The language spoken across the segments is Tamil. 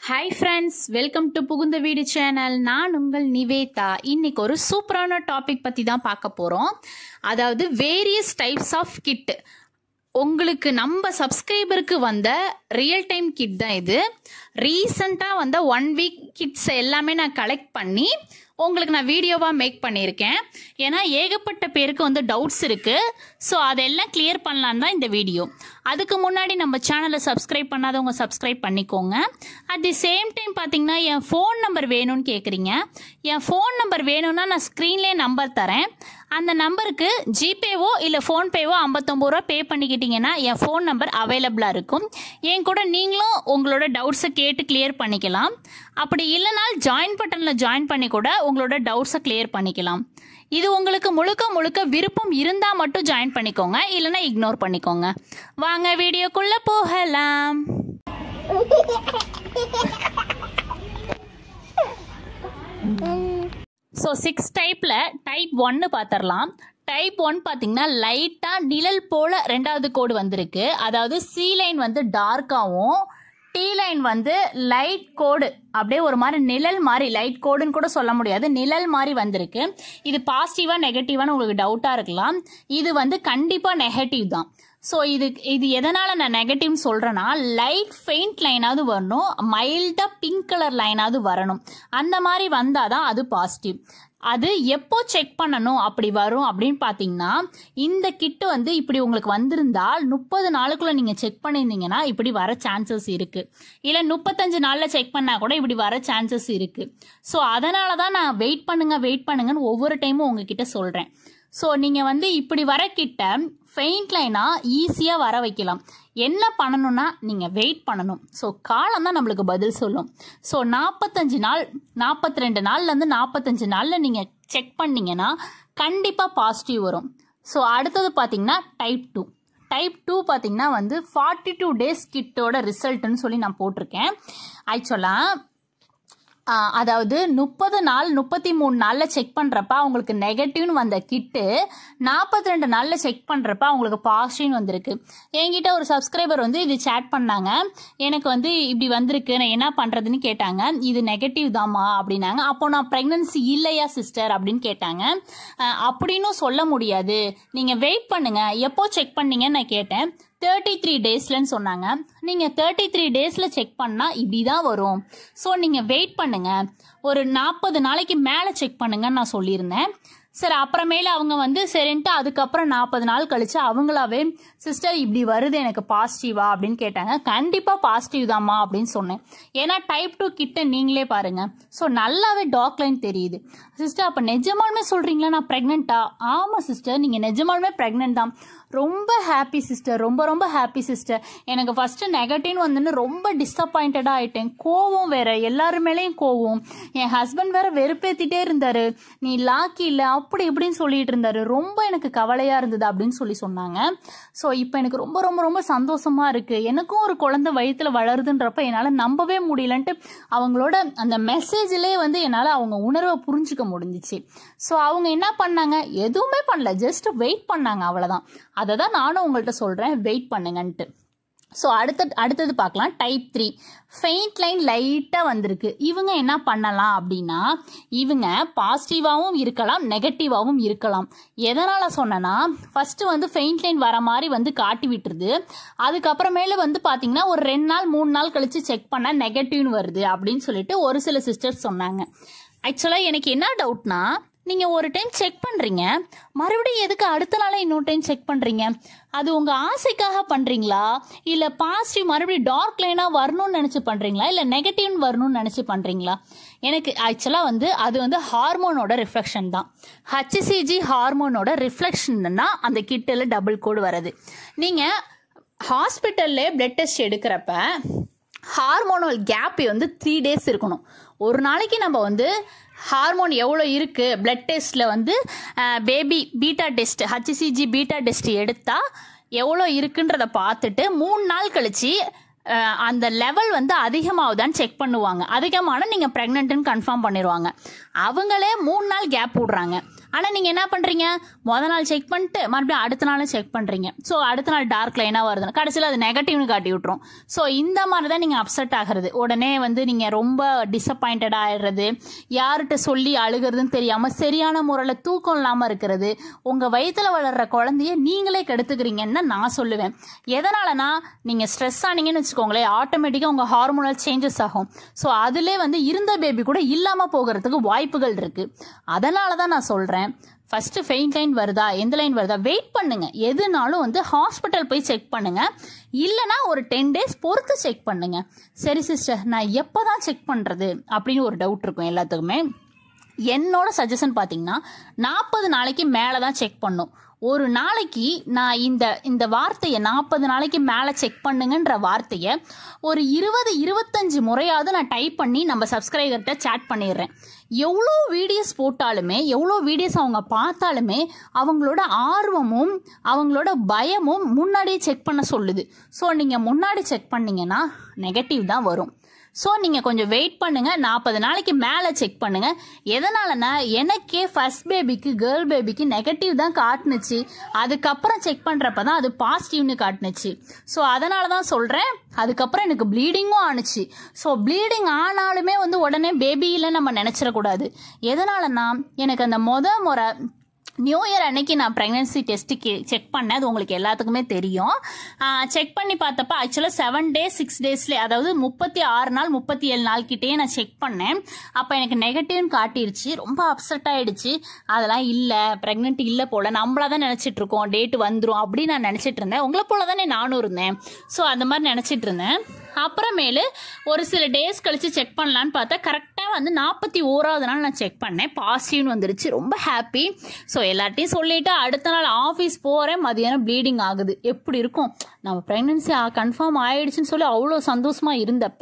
ஹாய் ஃப்ரெண்ட்ஸ் வெல்கம் டு புகுந்த வீடு சேனல் நான் உங்கள் நிவேதா இன்னைக்கு ஒரு சூப்பரான டாபிக் பற்றி தான் பார்க்க போகிறோம் அதாவது வேரியஸ் டைப்ஸ் ஆஃப் கிட் உங்களுக்கு நம்ம சப்ஸ்கிரைபருக்கு வந்த ரியல் டைம் கிட் தான் இது ரீசண்டாக வந்த ஒன் வீக் கிட்ஸ் எல்லாமே நான் கலெக்ட் பண்ணி உங்களுக்கு நான் வீடியோவாக மேக் பண்ணியிருக்கேன் ஏன்னா ஏகப்பட்ட பேருக்கு வந்து டவுட்ஸ் இருக்குது ஸோ அதெல்லாம் கிளியர் பண்ணலான்னு தான் இந்த வீடியோ அதுக்கு முன்னாடி நம்ம சேனலை சப்ஸ்கிரைப் பண்ணாதவங்க சப்ஸ்கிரைப் பண்ணிக்கோங்க அட் தி சேம் டைம் பார்த்தீங்கன்னா என் ஃபோன் நம்பர் வேணும்னு கேட்குறீங்க என் ஃபோன் நம்பர் வேணும்னா நான் ஸ்க்ரீன்லேயே நம்பர் தரேன் அந்த நம்பருக்கு ஜிபேவோ இல்லை ஃபோன்பேவோ ஐம்பத்தொம்பது ரூபா பே பண்ணிக்கிட்டீங்கன்னா என் ஃபோன் நம்பர் அவைலபிளாக இருக்கும் என் கூட நீங்களும் உங்களோட டவுட்ஸை கேட்டு கிளியர் பண்ணிக்கலாம் அப்படி இல்லைனாலும் ஜாயின் பட்டனில் ஜாயின் பண்ணி கூட உங்களோட டவுட்ஸை கிளியர் பண்ணிக்கலாம் இது உங்களுக்கு முழுக்க முழுக்க விருப்பம் இருந்தால் மட்டும் ஜாயின் பண்ணிக்கோங்க இல்லைன்னா இக்னோர் பண்ணிக்கோங்க வாங்க வீடியோக்குள்ளே போகலாம் ஸோ சிக்ஸ் டைப்பில் டைப் ஒன்னு பார்த்துடலாம் டைப் ஒன் பார்த்தீங்கன்னா லைட்டாக நிழல் போல் ரெண்டாவது கோடு வந்திருக்கு அதாவது சி லைன் வந்து டார்க்காகவும் டி லைன் வந்து லைட் கோடு அப்படியே ஒரு மாதிரி நிழல் மாதிரி லைட் கோடுன்னு கூட சொல்ல முடியாது நிழல் மாதிரி வந்திருக்கு இது பாசிட்டிவாக நெகட்டிவான்னு உங்களுக்கு டவுட்டாக இருக்கலாம் இது வந்து கண்டிப்பாக நெகட்டிவ் தான் ஸோ இது இது எதனால் நான் நெகட்டிவ்னு சொல்கிறேன்னா லைட் ஃபெயிண்ட் லைனாவது வரணும் மைல்டாக பிங்க் கலர் லைனாவது வரணும் அந்த மாதிரி வந்தால் தான் அது பாசிட்டிவ் அது எப்போ செக் பண்ணணும் அப்படி வரும் அப்படின்னு பார்த்தீங்கன்னா இந்த கிட்டு வந்து இப்படி உங்களுக்கு வந்திருந்தால் முப்பது நாளுக்குள்ள நீங்கள் செக் பண்ணியிருந்தீங்கன்னா இப்படி வர சான்சஸ் இருக்கு இல்லை முப்பத்தஞ்சு நாளில் செக் பண்ணால் கூட இப்படி வர சான்சஸ் இருக்கு ஸோ அதனால தான் நான் வெயிட் பண்ணுங்க வெயிட் பண்ணுங்கன்னு ஒவ்வொரு டைமும் உங்ககிட்ட சொல்கிறேன் ஸோ நீங்கள் வந்து இப்படி வர கிட்ட ஃபெயிண்ட் லைனாக ஈஸியாக வர வைக்கலாம் என்ன பண்ணணும்னா நீங்கள் வெயிட் பண்ணணும் ஸோ காலம் தான் நம்மளுக்கு பதில் சொல்லும் ஸோ நாற்பத்தஞ்சு நாள் நாற்பத்தி ரெண்டு நாள்லேருந்து நாற்பத்தஞ்சு நாளில் நீங்கள் செக் பண்ணீங்கன்னா கண்டிப்பாக பாசிட்டிவ் வரும் ஸோ அடுத்தது பார்த்தீங்கன்னா டைப் டூ டைப் டூ பார்த்தீங்கன்னா வந்து ஃபார்ட்டி டூ டேஸ் கிட்டோட ரிசல்ட்டுன்னு சொல்லி நான் போட்டிருக்கேன் ஆக்சுவலாக அதாவது முப்பது நாள் முப்பத்தி மூணு நாளில் செக் பண்ணுறப்ப அவங்களுக்கு நெகட்டிவ்னு வந்த கிட்டு நாற்பத்தி ரெண்டு நாளில் செக் பண்ணுறப்ப அவங்களுக்கு பாசிட்டிவ்னு வந்திருக்கு என்கிட்ட ஒரு சப்ஸ்கிரைபர் வந்து இது சேட் பண்ணாங்க எனக்கு வந்து இப்படி வந்திருக்கு நான் என்ன பண்ணுறதுன்னு கேட்டாங்க இது நெகட்டிவ் தாம்மா அப்படின்னாங்க அப்போ நான் ப்ரெக்னன்சி இல்லையா சிஸ்டர் அப்படின்னு கேட்டாங்க அப்படின்னு சொல்ல முடியாது நீங்கள் வெயிட் பண்ணுங்கள் எப்போ செக் பண்ணீங்கன்னு நான் கேட்டேன் தேர்ட்டி த்ரீ டேஸ்லன்னு சொன்னாங்க நீங்கள் தேர்ட்டி த்ரீ டேஸில் செக் பண்ணால் இப்படி தான் வரும் ஸோ நீங்கள் வெயிட் பண்ணுங்கள் ஒரு நாற்பது நாளைக்கு மேலே செக் பண்ணுங்கன்னு நான் சொல்லியிருந்தேன் சரி அப்புறமேல அவங்க வந்து சரின்ட்டு அதுக்கப்புறம் நாற்பது நாள் கழிச்சு அவங்களாவே சிஸ்டர் இப்படி வருது எனக்கு பாசிட்டிவா அப்படின்னு கேட்டாங்க கண்டிப்பாக பாசிட்டிவ் தாம்மா அப்படின்னு சொன்னேன் ஏன்னா டைப் டூ கிட்ட நீங்களே பாருங்க ஸோ நல்லாவே டாக் லைன் தெரியுது சிஸ்டர் அப்போ நிஜமாலுமே சொல்கிறீங்களா நான் ப்ரெக்னெண்ட்டா ஆமாம் சிஸ்டர் நீங்கள் நிஜமாலுமே ப்ரெக்னென்ட் தான் ரொம்ப ஹாப்பி சிஸ்டர் ரொம்ப ரொம்ப ஹாப்பி சிஸ்டர் எனக்கு ஃபஸ்ட்டு நெகட்டிவ்னு வந்துன்னு ரொம்ப டிஸப்பாயிண்டடாக ஆகிட்டேன் கோவம் வேற எல்லாரு மேலேயும் கோவம் என் ஹஸ்பண்ட் வேற வெறுப்பேற்றிட்டே இருந்தார் நீ லாக்கி இல்லை அப்படி இப்படின்னு சொல்லிட்டு இருந்தாரு ரொம்ப எனக்கு கவலையாக இருந்தது அப்படின்னு சொல்லி சொன்னாங்க ஸோ இப்போ எனக்கு ரொம்ப ரொம்ப ரொம்ப சந்தோஷமாக இருக்குது எனக்கும் ஒரு குழந்தை வயிற்றுல வளருதுன்றப்ப என்னால் நம்பவே முடியலன்ட்டு அவங்களோட அந்த மெசேஜ்லேயே வந்து என்னால் அவங்க உணர்வை புரிஞ்சுக்க முடிஞ்சிச்சு ஸோ அவங்க என்ன பண்ணாங்க எதுவுமே பண்ணல ஜஸ்ட் வெயிட் பண்ணாங்க அவ்வளோதான் அதை தான் நானும் உங்கள்கிட்ட சொல்கிறேன் வெயிட் பண்ணுங்கன்ட்டு ஸோ அடுத்த அடுத்தது பார்க்கலாம் டைப் த்ரீ ஃபெயிண்ட் லைன் லைட்டாக வந்திருக்கு இவங்க என்ன பண்ணலாம் அப்படின்னா இவங்க பாசிட்டிவாகவும் இருக்கலாம் நெகட்டிவாகவும் இருக்கலாம் எதனால் சொன்னேன்னா ஃபஸ்ட்டு வந்து ஃபெயிண்ட் லைன் வர மாதிரி வந்து காட்டி விட்டுருது அதுக்கப்புறமேல வந்து பார்த்தீங்கன்னா ஒரு ரெண்டு நாள் மூணு நாள் கழித்து செக் பண்ணால் நெகட்டிவ்னு வருது அப்படின்னு சொல்லிட்டு ஒரு சில சிஸ்டர்ஸ் சொன்னாங்க ஆக்சுவலாக எனக்கு என்ன டவுட்னா நீங்கள் ஒரு டைம் செக் பண்ணுறீங்க மறுபடியும் எதுக்கு அடுத்த நாளே இன்னொரு டைம் செக் பண்ணுறீங்க அது உங்கள் ஆசைக்காக பண்ணுறீங்களா இல்லை பாசிட்டிவ் மறுபடியும் டார்க் லைனாக வரணும்னு நினச்சி பண்ணுறீங்களா இல்லை நெகட்டிவ்னு வரணும்னு நினச்சி பண்ணுறீங்களா எனக்கு ஆக்சுவலாக வந்து அது வந்து ஹார்மோனோட ரிஃப்ளெக்ஷன் தான் ஹச்சிசிஜி ஹார்மோனோட ரிஃப்ளெக்ஷன்னா அந்த கிட்டில் டபுள் கோடு வருது நீங்கள் ஹாஸ்பிட்டல்லே பிளட் டெஸ்ட் எடுக்கிறப்ப ஹார்மோனல் கேப் வந்து த்ரீ டேஸ் இருக்கணும் ஒரு நாளைக்கு நம்ம வந்து ஹார்மோன் எவ்வளோ இருக்குது பிளட் டெஸ்ட்டில் வந்து baby beta test HCG beta test எடுத்தால் எவ்வளோ இருக்குன்றத பார்த்துட்டு மூணு நாள் கழித்து அந்த லெவல் வந்து அதிகமாகுதான்னு செக் பண்ணுவாங்க அதிகமான நீங்கள் ப்ரெக்னென்ட்டுன்னு கன்ஃபார்ம் பண்ணிடுவாங்க அவங்களே மூணு நாள் கேப் விட்றாங்க ஆனால் நீங்கள் என்ன பண்ணுறீங்க முத நாள் செக் பண்ணிட்டு மறுபடியும் அடுத்த நாளும் செக் பண்ணுறீங்க ஸோ அடுத்த நாள் டார்க் லைனாக வருதுன்னு கடைசியில் அது நெகட்டிவ்னு காட்டி விட்டுரும் ஸோ இந்த மாதிரி தான் நீங்கள் அப்செட் ஆகிறது உடனே வந்து நீங்கள் ரொம்ப டிசப்பாயிண்டட் ஆயிடுறது யார்கிட்ட சொல்லி அழுகிறதுன்னு தெரியாமல் சரியான முறையில் தூக்கம் இல்லாமல் இருக்கிறது உங்கள் வயித்துல வளர்கிற குழந்தைய நீங்களே கெடுத்துக்கிறீங்கன்னு தான் நான் சொல்லுவேன் எதனாலனா நீங்கள் ஸ்ட்ரெஸ் ஆனீங்கன்னு வச்சுக்கோங்களேன் ஆட்டோமேட்டிக்காக உங்கள் ஹார்மோனல் சேஞ்சஸ் ஆகும் ஸோ அதிலே வந்து இருந்த பேபி கூட இல்லாமல் போகிறதுக்கு வாய்ப்புகள் இருக்குது அதனால தான் நான் சொல்கிறேன் ஃபஸ்ட்டு ஃபெயின் லைன் வருதா எந்த லைன் வருதா வெயிட் பண்ணுங்க எதுனாலும் வந்து ஹாஸ்பிட்டல் போய் செக் பண்ணுங்க இல்லைனா ஒரு டென் டேஸ் பொறுத்து செக் பண்ணுங்க சரி சிஸ்டர் நான் எப்போ தான் செக் பண்ணுறது அப்படின்னு ஒரு டவுட் இருக்கும் எல்லாத்துக்குமே என்னோட சஜஷன் பார்த்தீங்கன்னா நாற்பது நாளைக்கு மேலே தான் செக் பண்ணும் ஒரு நாளைக்கு நான் இந்த இந்த வார்த்தையை நாற்பது நாளைக்கு மேலே செக் பண்ணுங்கன்ற வார்த்தையை ஒரு இருபது இருபத்தஞ்சு முறையாவது நான் டைப் பண்ணி நம்ம சப்ஸ்கிரைபர்கிட்ட சேட் பண்ணிடுறேன் எவ்வளோ வீடியோஸ் போட்டாலுமே எவ்வளோ வீடியோஸ் அவங்க பார்த்தாலுமே அவங்களோட ஆர்வமும் அவங்களோட பயமும் முன்னாடியே செக் பண்ண சொல்லுது ஸோ நீங்கள் முன்னாடி செக் பண்ணீங்கன்னா நெகட்டிவ் தான் வரும் ஸோ நீங்கள் கொஞ்சம் வெயிட் பண்ணுங்க நாற்பது நாளைக்கு மேலே செக் பண்ணுங்க எதனாலனா எனக்கே ஃபர்ஸ்ட் பேபிக்கு கேர்ள் பேபிக்கு நெகட்டிவ் தான் காட்டுனுச்சு அதுக்கப்புறம் செக் பண்ணுறப்ப தான் அது பாசிட்டிவ்னு காட்டுனுச்சு ஸோ அதனால தான் சொல்கிறேன் அதுக்கப்புறம் எனக்கு ப்ளீடிங்கும் ஆணுச்சு ஸோ ப்ளீடிங் ஆனாலுமே வந்து உடனே பேபியில் நம்ம நினச்சிடக்கூடாது எதனாலனா எனக்கு அந்த மொத முறை நியூ இயர் அன்னைக்கு நான் ப்ரெக்னன்சி டெஸ்ட்டுக்கு செக் பண்ணேன் அது உங்களுக்கு எல்லாத்துக்குமே தெரியும் செக் பண்ணி பார்த்தப்ப ஆக்சுவலாக செவன் டேஸ் சிக்ஸ் டேஸ்லேயே அதாவது முப்பத்தி ஆறு நாள் முப்பத்தி ஏழு நாள் கிட்டேயே நான் செக் பண்ணேன் அப்போ எனக்கு நெகட்டிவ்னு காட்டிருச்சு ரொம்ப அப்செட் ஆயிடுச்சு அதெல்லாம் இல்லை ப்ரெக்னென்ட் இல்லை போல நம்மளா தான் நினச்சிட்டு இருக்கோம் டேட் வந்துடும் அப்படின்னு நான் நினச்சிட்டு இருந்தேன் உங்களை போல தானே நானும் இருந்தேன் ஸோ அந்த மாதிரி நினச்சிட்டு இருந்தேன் அப்புறமேலு ஒரு சில டேஸ் கழிச்சு செக் பண்ணலான்னு பார்த்தா கரெக்டாக வந்து நாற்பத்தி ஓராவது நாள் நான் செக் பண்ணேன் பாசிட்டிவ்னு வந்துருச்சு ரொம்ப ஹாப்பி ஸோ எல்லார்ட்டையும் சொல்லிட்டு அடுத்த நாள் ஆஃபீஸ் போகிறேன் மதியானம் ப்ளீடிங் ஆகுது எப்படி இருக்கும் நம்ம ப்ரெக்னன்சி கன்ஃபார்ம் ஆயிடுச்சுன்னு சொல்லி அவ்வளோ சந்தோஷமா இருந்தப்ப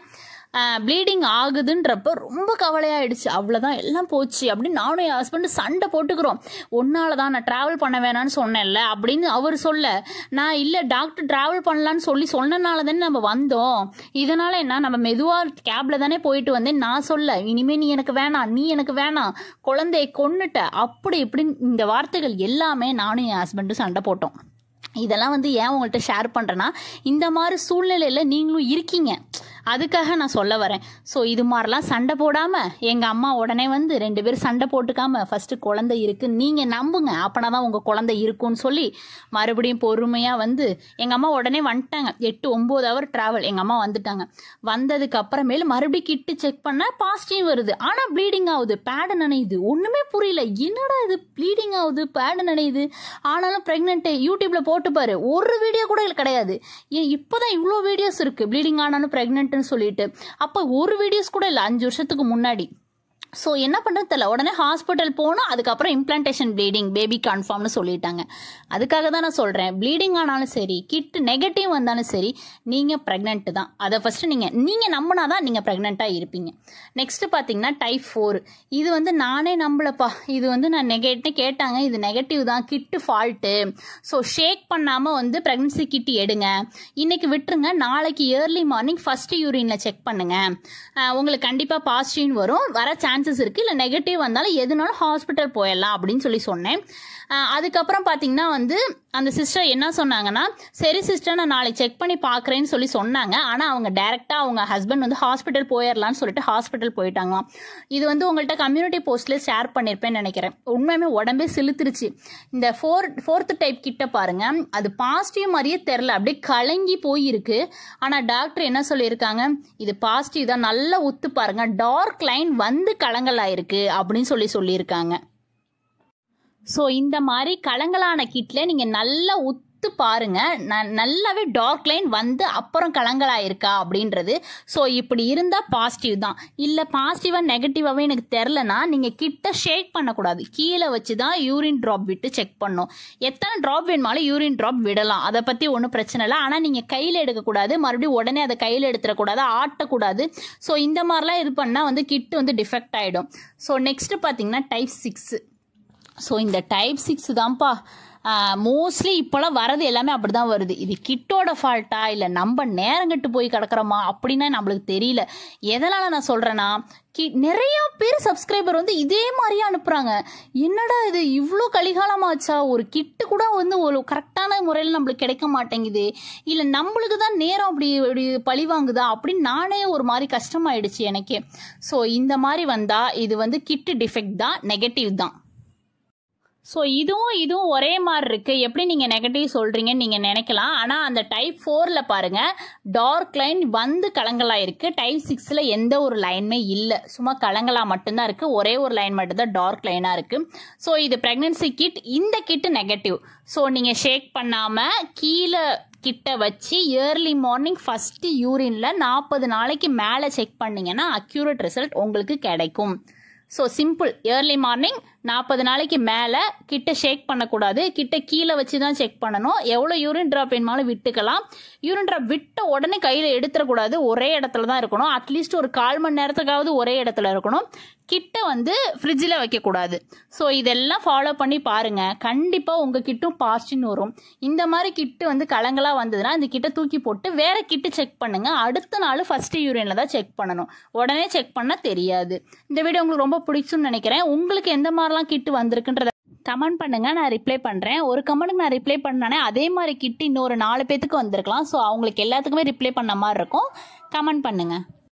ப்ளீடிங் ஆகுதுன்றப்ப ரொம்ப கவலையாயிடுச்சு அவ்வளோதான் எல்லாம் போச்சு அப்படின்னு நானும் என் ஹஸ்பண்டு சண்டை போட்டுக்கிறோம் ஒன்னால தான் நான் ட்ராவல் பண்ண வேணாம்னு சொன்னேன்ல அப்படின்னு அவர் சொல்ல நான் இல்லை டாக்டர் ட்ராவல் பண்ணலான்னு சொல்லி சொன்னனால தானே நம்ம வந்தோம் இதனால என்ன நம்ம மெதுவாக கேப்ல தானே போயிட்டு வந்தேன் நான் சொல்ல இனிமே நீ எனக்கு வேணாம் நீ எனக்கு வேணாம் குழந்தைய கொன்னுட்ட அப்படி இப்படின்னு இந்த வார்த்தைகள் எல்லாமே நானும் என் ஹஸ்பண்டும் சண்டை போட்டோம் இதெல்லாம் வந்து ஏன் உங்கள்கிட்ட ஷேர் பண்ணுறேன்னா இந்த மாதிரி சூழ்நிலையில் நீங்களும் இருக்கீங்க அதுக்காக நான் சொல்ல வரேன் ஸோ இது மாதிரிலாம் சண்டை போடாமல் எங்கள் அம்மா உடனே வந்து ரெண்டு பேரும் சண்டை போட்டுக்காம ஃபஸ்ட்டு குழந்தை இருக்கு நீங்கள் நம்புங்க அப்பனா தான் உங்கள் குழந்தை இருக்கும்னு சொல்லி மறுபடியும் பொறுமையாக வந்து எங்கள் அம்மா உடனே வந்துட்டாங்க எட்டு ஒம்பது ஹவர் ட்ராவல் எங்கள் அம்மா வந்துட்டாங்க வந்ததுக்கு அப்புறமேல மறுபடியும் கிட்டு செக் பண்ணால் பாசிட்டிவ் வருது ஆனால் ப்ளீடிங் ஆகுது பேடு நனையுது ஒன்றுமே புரியல என்னடா இது ப்ளீடிங் ஆகுது பேடு நனையுது ஆனாலும் ப்ரெக்னென்ட்டு யூடியூப்பில் போட்டு பாரு ஒரு வீடியோ கூட இதுல கிடையாது ஏன் இப்போதான் இவ்வளோ வீடியோஸ் இருக்குது ப்ளீடிங் ஆனாலும் ப்ரெக்னென்ட்னு சொல்லிட்டு அப்போ ஒரு வீடியோஸ் கூட இல்லை அஞ்சு வருஷத்துக்கு முன்னாடி ஸோ என்ன பண்ணுறது தெரியல உடனே ஹாஸ்பிட்டல் போனோம் அதுக்கப்புறம் இம்ப்ளான்டேஷன் ப்ளீடிங் பேபி கன்ஃபார்ம்னு சொல்லிட்டாங்க அதுக்காக தான் நான் சொல்கிறேன் ப்ளீடிங் ஆனாலும் சரி கிட் நெகட்டிவ் வந்தாலும் சரி நீங்கள் ப்ரெக்னென்ட் தான் அதை ஃபஸ்ட்டு நீங்கள் நீங்கள் நம்பினா தான் நீங்கள் ப்ரெக்னெண்ட்டாக இருப்பீங்க நெக்ஸ்ட்டு பார்த்தீங்கன்னா டைப் ஃபோர் இது வந்து நானே நம்பலப்பா இது வந்து நான் நெகட்டிவ் கேட்டாங்க இது நெகட்டிவ் தான் கிட்டு ஃபால்ட்டு ஸோ ஷேக் பண்ணாமல் வந்து ப்ரெக்னன்சி கிட் எடுங்க இன்னைக்கு விட்டுருங்க நாளைக்கு ஏர்லி மார்னிங் ஃபஸ்ட்டு யூரினில் செக் பண்ணுங்க அஹ் உங்களுக்கு கண்டிப்பாக பாசிட்டிவ்னு வரும் வர சான்சஸ் இருக்குது இல்லை நெகட்டிவ் வந்தாலும் எதுனாலும் ஹாஸ்பிட்டல் போயிடலாம் அப்படின்னு சொல்லி சொன்னேன் அஹ் அதுக்கப்புறம் பார்த்தீங்கன்னா வந்து அந்த சிஸ்டர் என்ன சொன்னாங்கன்னா சரி சிஸ்டர் நான் நாளைக்கு செக் பண்ணி பார்க்குறேன்னு சொல்லி சொன்னாங்க ஆனால் அவங்க டைரெக்டாக அவங்க ஹஸ்பண்ட் வந்து ஹாஸ்பிட்டல் போயிடலாம்னு சொல்லிட்டு ஹாஸ்பிட்டல் போயிட்டாங்களாம் இது வந்து உங்கள்கிட்ட கம்யூனிட்டி போஸ்ட்ல ஷேர் பண்ணியிருப்பேன்னு நினைக்கிறேன் உண்மையுமே உடம்பே செலுத்துருச்சு இந்த ஃபோர் ஃபோர்த் டைப் கிட்ட பாருங்க அது பாசிட்டிவ் மாதிரியே தெரில அப்படியே கலங்கி போயிருக்கு ஆனால் டாக்டர் என்ன சொல்லியிருக்காங்க இது பாசிட்டிவ் தான் நல்லா உத்து பாருங்க டார்க் லைன் வந்து கலங்கலாயிருக்கு அப்படின்னு சொல்லி சொல்லியிருக்காங்க ஸோ இந்த மாதிரி கலங்கலான கிட்ல நீங்கள் நல்லா உத்து பாருங்க ந- நல்லாவே டார்க் லைன் வந்து அப்புறம் கலங்களா இருக்கா அப்படின்றது ஸோ இப்படி இருந்தால் பாசிட்டிவ் தான் இல்லை பாசிட்டிவாக நெகட்டிவாகவே எனக்கு தெரிலனா நீங்கள் கிட்ட ஷேக் பண்ணக்கூடாது கீழே வச்சு தான் யூரின் ட்ராப் விட்டு செக் பண்ணும் எத்தனை ட்ராப் வேணுமாலும் யூரின் ட்ராப் விடலாம் அதை பற்றி ஒன்றும் பிரச்சனை இல்லை ஆனால் நீங்கள் கையில் எடுக்கக்கூடாது மறுபடியும் உடனே அதை கையில் எடுத்துடக்கூடாது ஆட்டக்கூடாது ஸோ இந்த மாதிரிலாம் இது பண்ணால் வந்து கிட்டு வந்து டிஃபெக்ட் ஆகிடும் ஸோ நெக்ஸ்ட் பார்த்தீங்கன்னா டைப் சிக்ஸ் ஸோ இந்த டைப் சிக்ஸ் தான்ப்பா மோஸ்ட்லி இப்போலாம் வரது எல்லாமே அப்படி தான் வருது இது கிட்டோட ஃபால்ட்டா இல்லை நம்ம நேரங்கட்டு போய் கிடக்குறோமா அப்படின்னா நம்மளுக்கு தெரியல எதனால் நான் சொல்கிறேன்னா கி நிறைய பேர் சப்ஸ்கிரைபர் வந்து இதே மாதிரியே அனுப்புகிறாங்க என்னடா இது இவ்வளோ கலிகாலமாச்சா ஒரு கிட்டு கூட வந்து ஒரு கரெக்டான முறையில் நம்மளுக்கு கிடைக்க மாட்டேங்குது இல்லை நம்மளுக்கு தான் நேரம் அப்படி இப்படி பழி வாங்குதா அப்படின்னு நானே ஒரு மாதிரி கஷ்டமாயிடுச்சு எனக்கே ஸோ இந்த மாதிரி வந்தால் இது வந்து கிட்டு டிஃபெக்ட் தான் நெகட்டிவ் தான் ஸோ இதுவும் இதுவும் ஒரே மாதிரி இருக்கு எப்படி நீங்கள் நெகட்டிவ் சொல்கிறீங்கன்னு நீங்கள் நினைக்கலாம் ஆனால் அந்த டைப் ஃபோரில் பாருங்க டார்க் லைன் வந்து கலங்கலா இருக்கு டைப் சிக்ஸில் எந்த ஒரு லைனுமே இல்லை சும்மா கலங்கலா மட்டும்தான் இருக்கு ஒரே ஒரு லைன் மட்டும்தான் டார்க் லைனாக இருக்கு ஸோ இது ப்ரெக்னென்சி கிட் இந்த கிட் நெகட்டிவ் ஸோ நீங்கள் ஷேக் பண்ணாமல் கீழே கிட்ட வச்சு இயர்லி மார்னிங் ஃபஸ்ட்டு யூரினில் நாற்பது நாளைக்கு மேலே செக் பண்ணீங்கன்னா அக்யூரேட் ரிசல்ட் உங்களுக்கு கிடைக்கும் ஸோ சிம்பிள் ஏர்லி மார்னிங் நாற்பது நாளைக்கு மேலே கிட்ட ஷேக் பண்ணக்கூடாது கிட்ட கீழே வச்சு தான் செக் பண்ணணும் எவ்வளோ யூரின் ட்ராப் வேணுமாலும் விட்டுக்கலாம் யூரின் ட்ராப் விட்ட உடனே கையில் எடுத்துடக்கூடாது ஒரே இடத்துல தான் இருக்கணும் அட்லீஸ்ட் ஒரு கால் மணி நேரத்துக்காவது ஒரே இடத்துல இருக்கணும் கிட்ட வந்து ஃப்ரிட்ஜில் வைக்கக்கூடாது ஸோ இதெல்லாம் ஃபாலோ பண்ணி பாருங்க கண்டிப்பாக உங்கள் கிட்டும் பாசிட்டிவ்னு வரும் இந்த மாதிரி கிட்டு வந்து கலங்களாக வந்ததுன்னா இந்த கிட்ட தூக்கி போட்டு வேற கிட்டு செக் பண்ணுங்க அடுத்த நாள் ஃபர்ஸ்ட் யூரினில் தான் செக் பண்ணணும் உடனே செக் பண்ண தெரியாது இந்த வீடியோ உங்களுக்கு ரொம்ப பிடிச்சுன்னு நினைக்கிறேன் உங்களுக்கு எந்த மாதிரிலாம் கிட்டு வந்திருக்குன்றத கமெண்ட் பண்ணுங்க நான் ரிப்ளை பண்ணுறேன் ஒரு கமெண்ட்டுக்கு நான் ரிப்ளை பண்ணானே அதே மாதிரி கிட்டு இன்னொரு நாலு பேத்துக்கு வந்திருக்கலாம் ஸோ அவங்களுக்கு எல்லாத்துக்குமே ரிப்ளை பண்ண மாதிரி இருக்கும் கமெண்ட் பண்ணுங்க